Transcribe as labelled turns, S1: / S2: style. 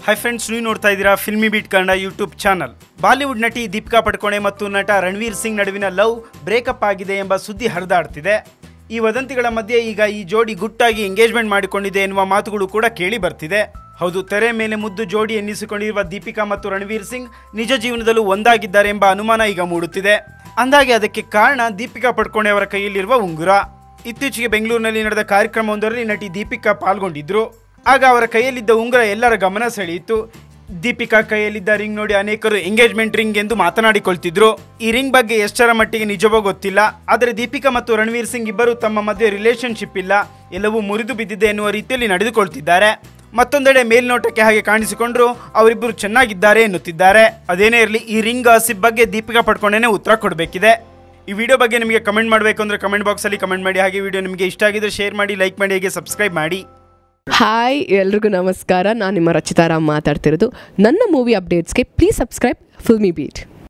S1: hi friends ನೀವು ನೋಡ್ತಾ ಇದ್ದೀರಾ Filmibeat Kannada YouTube channel Bollywood ನಟಿ ದೀಪಿಕಾ ಪಡ್ಕೋಣೆ ಮತ್ತು ನಟ ರಣವೀರ್ ಸಿಂಗ್ ನಡುವಿನ ಲವ್ ಬ್ರೇಕಪ್ ಆಗಿದೆ ಎಂಬ ಸುದ್ದಿ ಹರಿದಾಡ್ತಿದೆ ಈ ವದಂತಿಗಳ ಮಧ್ಯೆ ಈಗ ಈ ಜೋಡಿ ಗುಟ್ಟಾಗಿ ಎಂಗೇಜ್ಮೆಂಟ್ ಮಾಡಿಕೊಂಡಿದೆ ಎನ್ನುವ ಮಾತುಗಳು ಕೂಡ ಕೇಳಿ ಬರ್ತಿದೆ ಹೌದು ತೆರೆ ಮೇಲೆ ಮುದ್ದು ಜೋಡಿ ಎನ್ನಿಸಿಕೊಂಡಿರುವ ದೀಪಿಕಾ ಮತ್ತು ರಣವೀರ್ ಸಿಂಗ್ ನಿಜ ಜೀವನದಲ್ಲೂ ಒಂದಾಗಿದ್ದಾರೆ ಎಂಬ ಅನುಮಾನ ಈಗ ಮೂಡುತ್ತಿದೆ ಅಂದಾಗೆ ಅದಕ್ಕೆ ಕಾರಣ ದೀಪಿಕಾ ಪಡ್ಕೋಣೆ ಅವರ ಕೈಯಲ್ಲಿರುವ ಉಂಗುರ ಇತ್ತೀಚೆಗೆ ಬೆಂಗಳೂರಿನಲ್ಲಿ ನಡೆದ ಕಾರ್ಯಕ್ರಮವೊಂದರಲ್ಲಿ ನಟಿ ದೀಪಿಕಾ ಪಾಲ್ಗೊಂಡಿದ್ರು ಆಗ ಅವರ ಕೈಯಲ್ಲಿದ್ದ ಉಂಗುರ ಎಲ್ಲರ ಗಮನ ಸೆಳೆಯಿತು ದೀಪಿಕಾ ಕೈಯಲ್ಲಿದ್ದ ರಿಂಗ್ ನೋಡಿ ಅನೇಕರು ಎಂಗೇಜ್ಮೆಂಟ್ ರಿಂಗ್ ಎಂದು ಮಾತನಾಡಿಕೊಳ್ತಿದ್ರು ಈ ರಿಂಗ್ ಬಗ್ಗೆ ಎಷ್ಟರ ಮಟ್ಟಿಗೆ ನಿಜವೋ ಗೊತ್ತಿಲ್ಲ ಆದರೆ ದೀಪಿಕಾ ಮತ್ತು ರಣವೀರ್ ಸಿಂಗ್ ಇಬ್ಬರು ತಮ್ಮ ಮಧ್ಯೆ ರಿಲೇಶನ್ಶಿಪ್ ಇಲ್ಲ ಎಲ್ಲವೂ ಮುರಿದು ಬಿದ್ದಿದೆ ಎನ್ನುವ ರೀತಿಯಲ್ಲಿ ನಡೆದುಕೊಳ್ತಿದ್ದಾರೆ ಮತ್ತೊಂದೆಡೆ ಮೇಲ್ನೋಟಕ್ಕೆ ಹಾಗೆ ಕಾಣಿಸಿಕೊಂಡ್ರು ಅವರಿಬ್ಬರು ಚೆನ್ನಾಗಿದ್ದಾರೆ ಎನ್ನುತ್ತಿದ್ದಾರೆ ಅದೇನೇ ಇರಲಿ ಈ ರಿಂಗ್ ಆಸಿಪ್ ಬಗ್ಗೆ ದೀಪಿಕಾ ಪಡ್ಕೊಂಡೇನೆ ಉತ್ತರ ಕೊಡಬೇಕಿದೆ ಈ ವಿಡಿಯೋ ಬಗ್ಗೆ ನಿಮಗೆ ಕಮೆಂಟ್ ಮಾಡಬೇಕು ಅಂದರೆ ಕಮೆಂಟ್ ಬಾಕ್ಸಲ್ಲಿ ಕಮೆಂಟ್ ಮಾಡಿ ಹಾಗೆ ವಿಡಿಯೋ ನಿಮಗೆ ಇಷ್ಟ ಆಗಿದ್ರೆ ಶೇರ್ ಮಾಡಿ ಲೈಕ್ ಮಾಡಿ ಹಾಗೆ ಸಬ್ಸ್ಕ್ರೈಬ್ ಮಾಡಿ
S2: ಹಾಯ್ ಎಲ್ರಿಗೂ ನಮಸ್ಕಾರ ನಾನು ನಿಮ್ಮ ರಚಿತಾರಾಮ್ ಮಾತಾಡ್ತಿರೋದು ನನ್ನ ಮೂವಿ ಅಪ್ಡೇಟ್ಸ್ಗೆ ಪ್ಲೀಸ್ ಸಬ್ಸ್ಕ್ರೈಬ್ ಫಿಲ್ಮಿ ಬೀಟ್